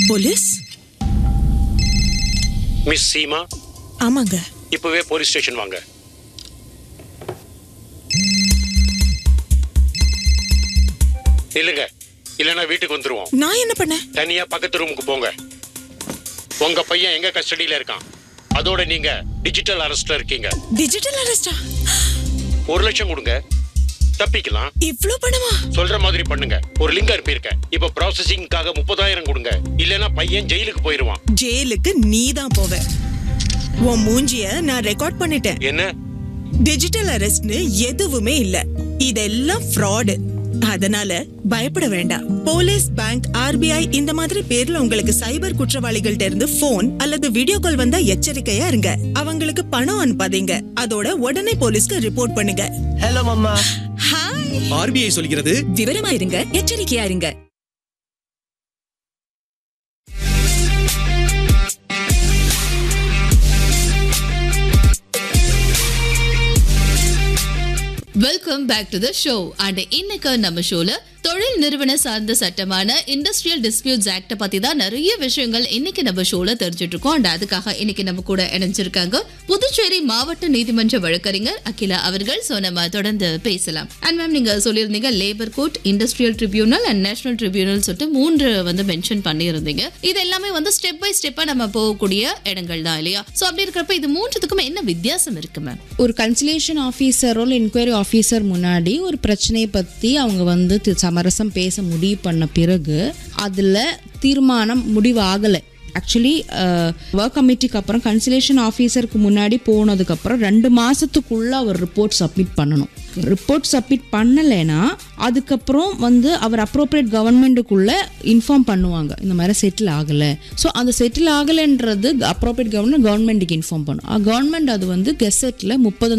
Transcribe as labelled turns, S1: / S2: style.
S1: police
S2: miss Seema
S1: ஆமாங்க
S2: இப்பவே police station வாங்க இல்லைங்க இல்லைன்னா வீட்டுக்கு வந்துருவோம்
S1: நான் என்ன பண்ணேன்
S2: தனியா பக்கத்து ரூமுக்கு போங்க உங்க பையன் எங்க கஸ்டடியில இருக்கான் அதோட நீங்க டிஜிட்டல் அரெஸ்ட்ல இருக்கீங்க
S1: டிஜிட்டல் அரெஸ்டா
S2: ஒரு லட்சம் கொடுங்க தப்பிக்கலாம்
S1: இவ்ளோ பணமா
S2: சொல்ற மாதிரி பண்ணுங்க ஒரு லிங்க் அனுப்பியிருக்கேன் இப்ப ப்ராசஸிங்காக முப்பதாயிரம் கொடுங்க இல்லைன்னா பையன் ஜெயிலுக்கு போயிருவான்
S1: ஜெயிலுக்கு நீ தான் போவ உன் மூஞ்சிய நான் ரெக்கார்ட் பண்ணிட்டேன்
S2: என்ன
S1: டிஜிட்டல் அரெஸ்ட்னு எதுவுமே இல்ல இதெல்லாம் ஃப்ராடு அதனால பயப்பட வேண்டாம் போலீஸ் பேங்க் ஆர்பிஐ இந்த மாதிரி பேர்ல உங்களுக்கு சைபர் குற்றவாளிகள்ட்ட இருந்து போன் அல்லது வீடியோ கால் வந்தா எச்சரிக்கையா இருங்க அவங்களுக்கு பணம் அனுப்பாதீங்க அதோட உடனே போலீஸ்க்கு ரிப்போர்ட் பண்ணுங்க
S3: ஹலோ மம்மா
S1: ஹாய்
S4: ஆர்பிஐ சொல்கிறது
S1: விவரமா இருங்க எச்சரிக்கையா இருங்க
S5: welcome back to the show and இன்னைக்கு நம்ம ஷோல தொழில் நிறுவன சார்ந்த சட்டமான இண்டஸ்ட்ரியல் டிஸ்பியூட்ஸ் ஆக்ட பத்தி தான் நிறைய விஷயங்கள் இன்னைக்கு நம்ம ஷோல தெரிஞ்சுட்டு இருக்கோம் அண்ட் அதுக்காக இன்னைக்கு நம்ம கூட இணைஞ்சிருக்காங்க புதுச்சேரி மாவட்ட நீதிமன்ற வழக்கறிஞர் அகிலா அவர்கள் சோ நம்ம தொடர்ந்து பேசலாம் அண்ட் மேம் நீங்க சொல்லியிருந்தீங்க labour court industrial tribunal and national tribunal சொல்லிட்டு மூன்று வந்து மென்ஷன் பண்ணியிருந்தீங்க இது எல்லாமே வந்து ஸ்டெப் பை ஸ்டெப்பா நம்ம போகக்கூடிய இடங்கள் தான் இல்லையா சோ அப்படி இருக்கிறப்ப இது மூன்றுத்துக்கும் என்ன வித்தியாசம் இருக்கு மேம்
S6: ஒரு கன்சிலேஷன் ஆஃபீஸரோ இல்லை என்கொயரி ஆஃபீஸர் முன்னாடி ஒரு பிரச்சனையை பற்றி அவங்க வந்து தி- சமரசம் பேச முடிவு பண்ண பிறகு அதில் தீர்மானம் முடிவாகலை ஆக்சுவலி ஒர்க் கமிட்டிக்கு அப்புறம் கன்சிலேஷன் ஆஃபீஸருக்கு முன்னாடி போனதுக்கப்புறம் ரெண்டு மாதத்துக்குள்ள அவர் ரிப்போர்ட் சப்மிட் பண்ணணும் ரிப்போர்ட் சப்மிட் பண்ணலைன்னா அதுக்கப்புறம் வந்து அவர் அப்ரோப்ரியேட் கவர்மெண்ட்டுக்குள்ள இன்ஃபார்ம் பண்ணுவாங்க இந்த மாதிரி செட்டில் ஆகலை ஸோ அந்த செட்டில் ஆகலைன்றது அப்ரோப்ரியேட் கவர்மெண்ட் கவர்மெண்ட்டுக்கு இன்ஃபார்ம் பண்ணும் கவர்மெண்ட் அது வந்து கெசட்டில் முப்பது